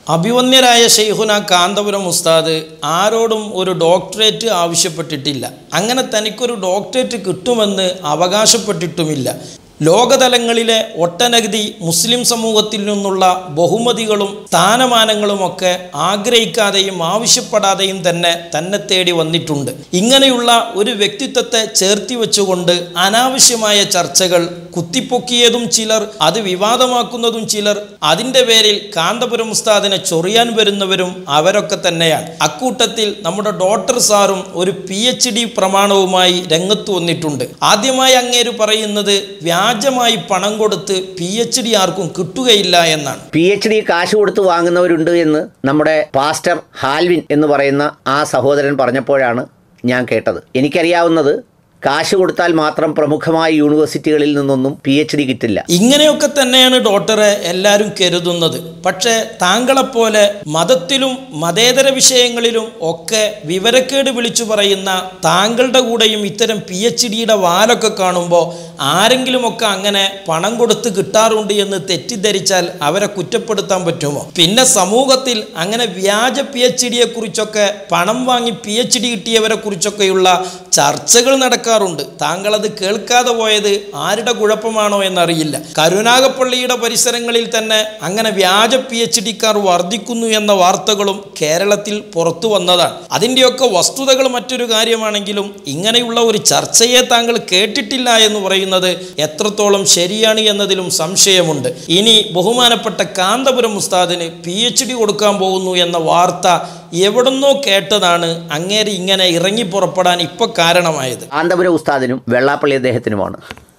അഭിവന്യരായ ഷെയ്ഖുന കാന്തപുരം ഉസ്താദ് ആരോടും ഒരു ഡോക്ടറേറ്റ് ആവശ്യപ്പെട്ടിട്ടില്ല അങ്ങനെ തനിക്കൊരു ഡോക്ടറേറ്റ് കിട്ടുമെന്ന് അവകാശപ്പെട്ടിട്ടുമില്ല ലോകതലങ്ങളിലെ ഒട്ടനവധി മുസ്ലിം സമൂഹത്തിൽ നിന്നുള്ള ബഹുമതികളും സ്ഥാനമാനങ്ങളുമൊക്കെ ആഗ്രഹിക്കാതെയും ആവശ്യപ്പെടാതെയും തന്നെ തന്നെ തേടി വന്നിട്ടുണ്ട് ഇങ്ങനെയുള്ള ഒരു വ്യക്തിത്വത്തെ ചേർത്തി വെച്ചുകൊണ്ട് അനാവശ്യമായ ചർച്ചകൾ കുത്തിപ്പൊക്കിയതും ചിലർ അത് വിവാദമാക്കുന്നതും ചിലർ അതിൻ്റെ പേരിൽ കാന്തപുരം ഉസ്താദിനെ ചൊറിയാൻ വരുന്നവരും അവരൊക്കെ തന്നെയാണ് അക്കൂട്ടത്തിൽ നമ്മുടെ ഡോക്ടർ സാറും ഒരു പി എച്ച് ഡി പ്രമാണവുമായി രംഗത്ത് വന്നിട്ടുണ്ട് ആദ്യമായി അങ്ങേര് പറയുന്നത് വ്യാജമായി പണം കൊടുത്ത് പി എച്ച് ഡി ആർക്കും കിട്ടുകയില്ല എന്നാണ് പി എച്ച് ഡി കാശ് കൊടുത്ത് വാങ്ങുന്നവരുണ്ട് എന്ന് നമ്മുടെ പാസ്റ്റർ ഹാൽവിൻ എന്ന് പറയുന്ന ആ സഹോദരൻ പറഞ്ഞപ്പോഴാണ് ഞാൻ കേട്ടത് എനിക്കറിയാവുന്നത് കാശ് കൊടുത്താൽ മാത്രം പ്രമുഖമായ യൂണിവേഴ്സിറ്റികളിൽ നിന്നൊന്നും പി എച്ച് ഡി കിട്ടില്ല ഇങ്ങനെയൊക്കെ തന്നെയാണ് ഡോക്ടറെ എല്ലാവരും കരുതുന്നത് പക്ഷേ താങ്കളെപ്പോലെ മതത്തിലും മതേതര വിഷയങ്ങളിലും ഒക്കെ വിവരക്കേട് വിളിച്ചു പറയുന്ന താങ്കളുടെ കൂടെയും ഇത്തരം പി എച്ച് ഡിയുടെ വാലൊക്കെ കാണുമ്പോൾ ആരെങ്കിലുമൊക്കെ അങ്ങനെ പണം കൊടുത്ത് കിട്ടാറുണ്ട് എന്ന് തെറ്റിദ്ധരിച്ചാൽ അവരെ കുറ്റപ്പെടുത്താൻ പറ്റുമോ പിന്നെ സമൂഹത്തിൽ അങ്ങനെ വ്യാജ പി എച്ച് ഡിയെ കുറിച്ചൊക്കെ പണം വാങ്ങി പി എച്ച് ഡി കിട്ടിയവരെ കുറിച്ചൊക്കെയുള്ള ചർച്ചകൾ നടക്കാറുണ്ട് താങ്കൾ അത് കേൾക്കാതെ പോയത് ആരുടെ കുഴപ്പമാണോ എന്നറിയില്ല കരുനാഗപ്പള്ളിയുടെ പരിസരങ്ങളിൽ തന്നെ അങ്ങനെ വ്യാജ പി എച്ച് ഡിക്കാർ വർദ്ധിക്കുന്നു എന്ന വാർത്തകളും കേരളത്തിൽ പുറത്തു വന്നതാണ് അതിൻ്റെയൊക്കെ വസ്തുതകൾ മറ്റൊരു കാര്യമാണെങ്കിലും ഇങ്ങനെയുള്ള ഒരു ചർച്ചയെ താങ്കൾ കേട്ടിട്ടില്ല എന്ന് പറയുന്നത് എത്രത്തോളം ശരിയാണ് എന്നതിലും സംശയമുണ്ട് ഇനി ബഹുമാനപ്പെട്ട കാന്തപുരം ഉസ്താദിന് പി എച്ച് ഡി കൊടുക്കാൻ പോകുന്നു എന്ന വാർത്ത എവിടുന്നോ കേട്ടതാണ് അങ്ങേര് ഇങ്ങനെ ഇറങ്ങി പുറപ്പെടാൻ ഇപ്പൊ കാരണമായത് കാന്തപുരം ഉസ്താദിനും വെള്ളാപ്പള്ളി അദ്ദേഹത്തിനുമാണ്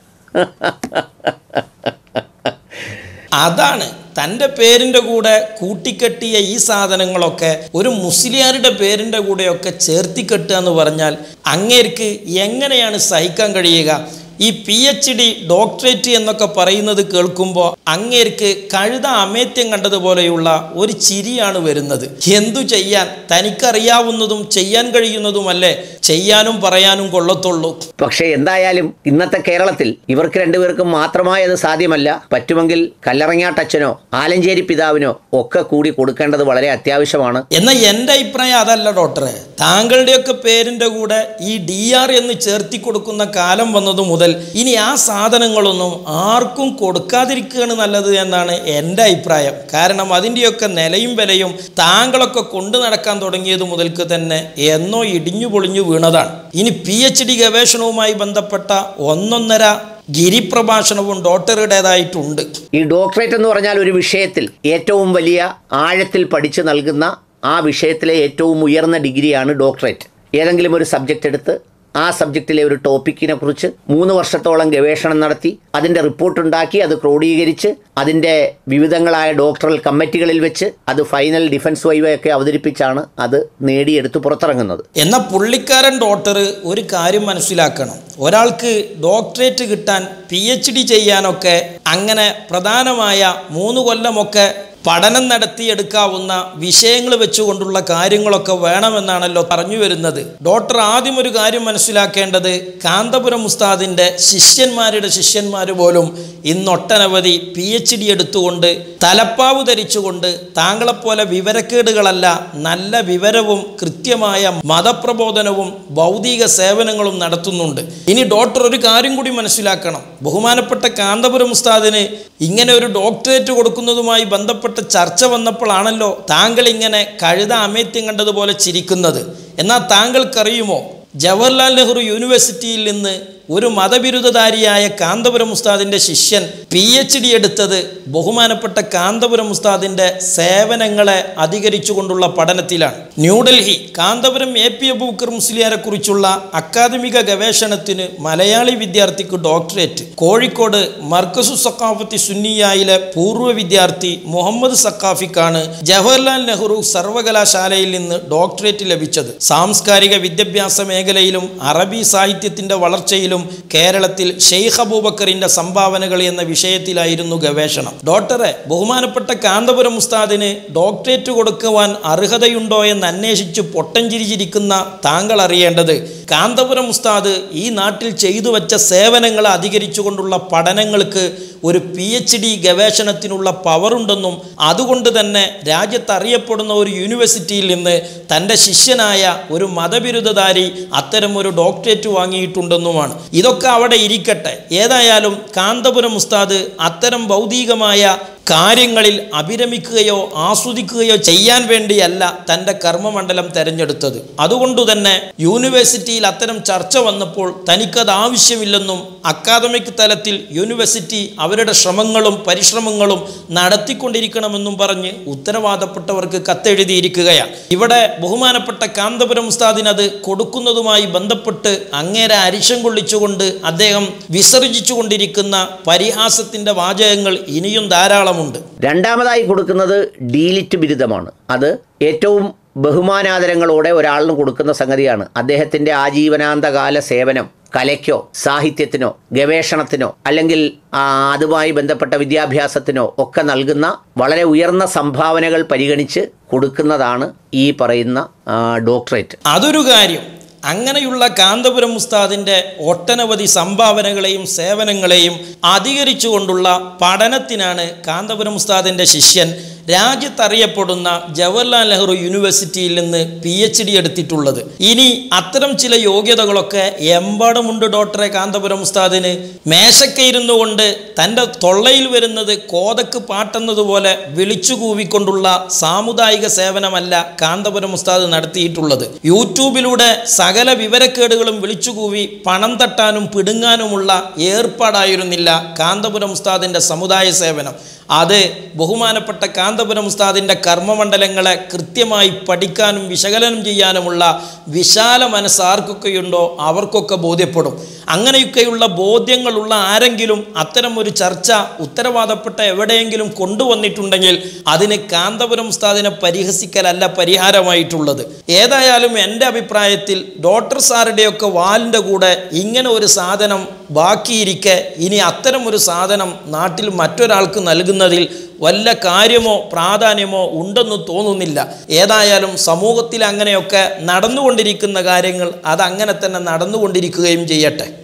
അതാണ് തൻ്റെ പേരിൻ്റെ കൂടെ കൂട്ടിക്കെട്ടിയ ഈ സാധനങ്ങളൊക്കെ ഒരു മുസ്ലിയാരുടെ പേരിൻ്റെ കൂടെയൊക്കെ ചേർത്തിക്കെട്ടുക എന്ന് പറഞ്ഞാൽ അങ്ങേർക്ക് എങ്ങനെയാണ് സഹിക്കാൻ കഴിയുക ഈ പി എച്ച് ഡി ഡോക്ടറേറ്റ് എന്നൊക്കെ പറയുന്നത് കേൾക്കുമ്പോൾ അങ്ങേർക്ക് കഴുത അമേത്യം കണ്ടതുപോലെയുള്ള ഒരു ചിരിയാണ് വരുന്നത് എന്തു ചെയ്യാൻ തനിക്കറിയാവുന്നതും ചെയ്യാൻ കഴിയുന്നതുമല്ലേ ചെയ്യാനും പറയാനും കൊള്ളത്തുള്ളൂ പക്ഷേ എന്തായാലും ഇന്നത്തെ കേരളത്തിൽ ഇവർക്ക് രണ്ടുപേർക്കും മാത്രമായി അത് സാധ്യമല്ല പറ്റുമെങ്കിൽ കല്ലറങ്ങാട്ടച്ഛനോ ആലഞ്ചേരി പിതാവിനോ ഒക്കെ കൂടി കൊടുക്കേണ്ടത് വളരെ അത്യാവശ്യമാണ് എന്നാൽ എൻ്റെ അഭിപ്രായം അതല്ല ഡോക്ടറെ താങ്കളുടെയൊക്കെ പേരിൻ്റെ കൂടെ ഈ ഡി ആർ എന്ന് ചേർത്തി കൊടുക്കുന്ന കാലം വന്നത് മുതൽ ഇനി ആ സാധനങ്ങളൊന്നും ആർക്കും കൊടുക്കാതിരിക്കുകയാണ് നല്ലത് എന്നാണ് എൻ്റെ അഭിപ്രായം കാരണം അതിൻ്റെയൊക്കെ നിലയും വിലയും താങ്കളൊക്കെ കൊണ്ടു നടക്കാൻ തുടങ്ങിയത് മുതൽക്ക് തന്നെ എന്നോ ഇടിഞ്ഞു പൊളിഞ്ഞു വീണതാണ് ഇനി പി എച്ച് ഡി ഗവേഷണവുമായി ബന്ധപ്പെട്ട ഒന്നൊന്നര ഗിരിപ്രഭാഷണവും ഡോക്ടറുടേതായിട്ടുണ്ട് ഈ ഡോക്ടറേറ്റ് എന്ന് പറഞ്ഞാൽ ഒരു വിഷയത്തിൽ ഏറ്റവും വലിയ ആഴത്തിൽ പഠിച്ചു നൽകുന്ന ആ വിഷയത്തിലെ ഏറ്റവും ഉയർന്ന ഡിഗ്രിയാണ് ഡോക്ടറേറ്റ് ഏതെങ്കിലും ഒരു സബ്ജക്റ്റ് എടുത്ത് ആ സബ്ജക്റ്റിലെ ഒരു ടോപ്പിക്കിനെ കുറിച്ച് മൂന്ന് വർഷത്തോളം ഗവേഷണം നടത്തി അതിൻ്റെ റിപ്പോർട്ട് ഉണ്ടാക്കി അത് ക്രോഡീകരിച്ച് അതിൻ്റെ വിവിധങ്ങളായ ഡോക്ടറൽ കമ്മിറ്റികളിൽ വെച്ച് അത് ഫൈനൽ ഡിഫൻസ് വൈവയൊക്കെ അവതരിപ്പിച്ചാണ് അത് നേടിയെടുത്ത് പുറത്തിറങ്ങുന്നത് എന്നാൽ പുള്ളിക്കാരൻ ഡോക്ടർ ഒരു കാര്യം മനസ്സിലാക്കണം ഒരാൾക്ക് ഡോക്ടറേറ്റ് കിട്ടാൻ പി എച്ച് ഡി ചെയ്യാനൊക്കെ അങ്ങനെ പ്രധാനമായ മൂന്ന് കൊല്ലമൊക്കെ പഠനം നടത്തിയെടുക്കാവുന്ന വിഷയങ്ങൾ വെച്ചുകൊണ്ടുള്ള കാര്യങ്ങളൊക്കെ വേണമെന്നാണല്ലോ പറഞ്ഞു വരുന്നത് ഡോക്ടർ ആദ്യം ഒരു കാര്യം മനസ്സിലാക്കേണ്ടത് കാന്തപുരം ഉസ്താദിൻ്റെ ശിഷ്യന്മാരുടെ ശിഷ്യന്മാർ പോലും ഇന്നൊട്ടനവധി പി എച്ച് ഡി എടുത്തുകൊണ്ട് തലപ്പാവ് ധരിച്ചുകൊണ്ട് താങ്കളെപ്പോലെ വിവരക്കേടുകളല്ല നല്ല വിവരവും കൃത്യമായ മതപ്രബോധനവും ഭൗതിക സേവനങ്ങളും നടത്തുന്നുണ്ട് ഇനി ഡോക്ടർ ഒരു കാര്യം കൂടി മനസ്സിലാക്കണം ബഹുമാനപ്പെട്ട കാന്തപുരം ഉസ്താദിന് ഇങ്ങനെ ഒരു ഡോക്ടറേറ്റ് കൊടുക്കുന്നതുമായി ബന്ധപ്പെട്ട ചർച്ച വന്നപ്പോഴാണല്ലോ താങ്കൾ ഇങ്ങനെ കഴുത അമേത്യം കണ്ടതുപോലെ ചിരിക്കുന്നത് എന്നാൽ താങ്കൾക്കറിയുമോ ജവഹർലാൽ നെഹ്റു യൂണിവേഴ്സിറ്റിയിൽ നിന്ന് ഒരു മതബിരുദധാരിയായ കാന്തപുരം ഉസ്താദിൻ്റെ ശിഷ്യൻ പി എച്ച് ഡി എടുത്തത് ബഹുമാനപ്പെട്ട കാന്തപുരം ഉസ്താദിൻ്റെ സേവനങ്ങളെ അധികരിച്ചുകൊണ്ടുള്ള പഠനത്തിലാണ് ന്യൂഡൽഹി കാന്തപുരം എ പി അബൂക്കർ മുസ്ലിയാരെ കുറിച്ചുള്ള അക്കാദമിക ഗവേഷണത്തിന് മലയാളി വിദ്യാർത്ഥിക്ക് ഡോക്ടറേറ്റ് കോഴിക്കോട് മർക്കസു സക്കാഫത്തി സുന്നിയായിലെ പൂർവ്വ വിദ്യാർത്ഥി മുഹമ്മദ് സക്കാഫിക്കാണ് ജവഹർലാൽ നെഹ്റു സർവകലാശാലയിൽ നിന്ന് ഡോക്ടറേറ്റ് ലഭിച്ചത് സാംസ്കാരിക വിദ്യാഭ്യാസ മേഖലയിലും അറബി സാഹിത്യത്തിൻ്റെ വളർച്ചയിലും കേരളത്തിൽ ഷെയ്ഖ് അബൂബക്കറിന്റെ സംഭാവനകൾ എന്ന വിഷയത്തിലായിരുന്നു ഗവേഷണം ഡോക്ടറെ ബഹുമാനപ്പെട്ട കാന്തപുരം ഉസ്താദിന് ഡോക്ടറേറ്റ് കൊടുക്കുവാൻ അർഹതയുണ്ടോ എന്ന് അന്വേഷിച്ച് പൊട്ടഞ്ചിരിച്ചിരിക്കുന്ന താങ്കൾ അറിയേണ്ടത് കാന്തപുരം ഉസ്താദ് ഈ നാട്ടിൽ ചെയ്തു വെച്ച സേവനങ്ങളെ അധികരിച്ചുകൊണ്ടുള്ള പഠനങ്ങൾക്ക് ഒരു പി എച്ച് ഡി ഗവേഷണത്തിനുള്ള പവറുണ്ടെന്നും അതുകൊണ്ട് തന്നെ രാജ്യത്ത് അറിയപ്പെടുന്ന ഒരു യൂണിവേഴ്സിറ്റിയിൽ നിന്ന് തൻ്റെ ശിഷ്യനായ ഒരു മതബിരുദധാരി അത്തരം ഒരു ഡോക്ടറേറ്റ് വാങ്ങിയിട്ടുണ്ടെന്നുമാണ് ഇതൊക്കെ അവിടെ ഇരിക്കട്ടെ ഏതായാലും കാന്തപുരം ഉസ്താദ് അത്തരം ഭൗതികമായ കാര്യങ്ങളിൽ അഭിരമിക്കുകയോ ആസ്വദിക്കുകയോ ചെയ്യാൻ വേണ്ടിയല്ല തൻ്റെ കർമ്മമണ്ഡലം തെരഞ്ഞെടുത്തത് അതുകൊണ്ട് തന്നെ യൂണിവേഴ്സിറ്റിയിൽ അത്തരം ചർച്ച വന്നപ്പോൾ തനിക്കത് ആവശ്യമില്ലെന്നും അക്കാദമിക് തലത്തിൽ യൂണിവേഴ്സിറ്റി അവരുടെ ശ്രമങ്ങളും പരിശ്രമങ്ങളും നടത്തിക്കൊണ്ടിരിക്കണമെന്നും പറഞ്ഞ് ഉത്തരവാദപ്പെട്ടവർക്ക് കത്തെഴുതിയിരിക്കുകയാണ് ഇവിടെ ബഹുമാനപ്പെട്ട കാന്തപുരം ഉസ്താദിന് അത് കൊടുക്കുന്നതുമായി ബന്ധപ്പെട്ട് അങ്ങേരെ അരിശം കൊള്ളിച്ചുകൊണ്ട് അദ്ദേഹം വിസർജിച്ചുകൊണ്ടിരിക്കുന്ന പരിഹാസത്തിൻ്റെ വാചകങ്ങൾ ഇനിയും ധാരാളമുണ്ട് രണ്ടാമതായി കൊടുക്കുന്നത് ഡീലിറ്റ് ബിരുദമാണ് അത് ഏറ്റവും ബഹുമാനാദരങ്ങളോടെ ഒരാളിന് കൊടുക്കുന്ന സംഗതിയാണ് അദ്ദേഹത്തിൻ്റെ ആജീവനാന്തകാല സേവനം കലയ്ക്കോ സാഹിത്യത്തിനോ ഗവേഷണത്തിനോ അല്ലെങ്കിൽ ആ, അതുമായി ബന്ധപ്പെട്ട വിദ്യാഭ്യാസത്തിനോ ഒക്കെ നൽകുന്ന വളരെ ഉയർന്ന സംഭാവനകൾ പരിഗണിച്ച് കൊടുക്കുന്നതാണ് ഈ പറയുന്ന ആ, ഡോക്ടറേറ്റ് അതൊരു കാര്യം അങ്ങനെയുള്ള കാന്തപുരം ഉസ്താദിൻ്റെ ഒട്ടനവധി സംഭാവനകളെയും സേവനങ്ങളെയും അധികരിച്ചുകൊണ്ടുള്ള പഠനത്തിനാണ് കാന്തപുരം ഉസ്താദിൻ്റെ ശിഷ്യൻ രാജ്യത്തറിയപ്പെടുന്ന ജവഹർലാൽ നെഹ്റു യൂണിവേഴ്സിറ്റിയിൽ നിന്ന് പി എച്ച് ഡി എടുത്തിട്ടുള്ളത് ഇനി അത്തരം ചില യോഗ്യതകളൊക്കെ എമ്പാടുമുണ്ട് ഡോക്ടറെ കാന്തപുരം ഉസ്താദിന് മേശക്കയിരുന്നു കൊണ്ട് തൻ്റെ തൊള്ളയിൽ വരുന്നത് കോതക്ക് പാട്ടെന്നതുപോലെ വിളിച്ചു കൂവിക്കൊണ്ടുള്ള സാമുദായിക സേവനമല്ല കാന്തപുരം ഉസ്താദ് നടത്തിയിട്ടുള്ളത് യൂട്യൂബിലൂടെ സകല വിവരക്കേടുകളും വിളിച്ചുകൂവി പണം തട്ടാനും പിടുങ്ങാനുമുള്ള ഏർപ്പാടായിരുന്നില്ല കാന്തപുരം ഉസ്താദിൻ്റെ സമുദായ സേവനം അത് ബഹുമാനപ്പെട്ട കാന്തപുരം ഉസ്താദിൻ്റെ കർമ്മമണ്ഡലങ്ങളെ കൃത്യമായി പഠിക്കാനും വിശകലനം ചെയ്യാനുമുള്ള വിശാല മനസ്സ് ആർക്കൊക്കെയുണ്ടോ അവർക്കൊക്കെ ബോധ്യപ്പെടും അങ്ങനെയൊക്കെയുള്ള ബോധ്യങ്ങളുള്ള ആരെങ്കിലും അത്തരം ഒരു ചർച്ച ഉത്തരവാദപ്പെട്ട എവിടെയെങ്കിലും കൊണ്ടുവന്നിട്ടുണ്ടെങ്കിൽ അതിന് കാന്തപുരം ഉസ്താദിനെ പരിഹസിക്കലല്ല പരിഹാരമായിട്ടുള്ളത് ഏതായാലും എൻ്റെ അഭിപ്രായത്തിൽ ഡോക്ടർ സാറുടെയൊക്കെ വാലിൻ്റെ കൂടെ ഇങ്ങനെ ഒരു സാധനം ബാക്കിയിരിക്കെ ഇനി അത്തരം ഒരു സാധനം നാട്ടിൽ മറ്റൊരാൾക്ക് നൽകുന്നതിൽ വല്ല കാര്യമോ പ്രാധാന്യമോ ഉണ്ടെന്ന് തോന്നുന്നില്ല ഏതായാലും സമൂഹത്തിൽ അങ്ങനെയൊക്കെ നടന്നുകൊണ്ടിരിക്കുന്ന കാര്യങ്ങൾ അത് അങ്ങനെ തന്നെ നടന്നുകൊണ്ടിരിക്കുകയും ചെയ്യട്ടെ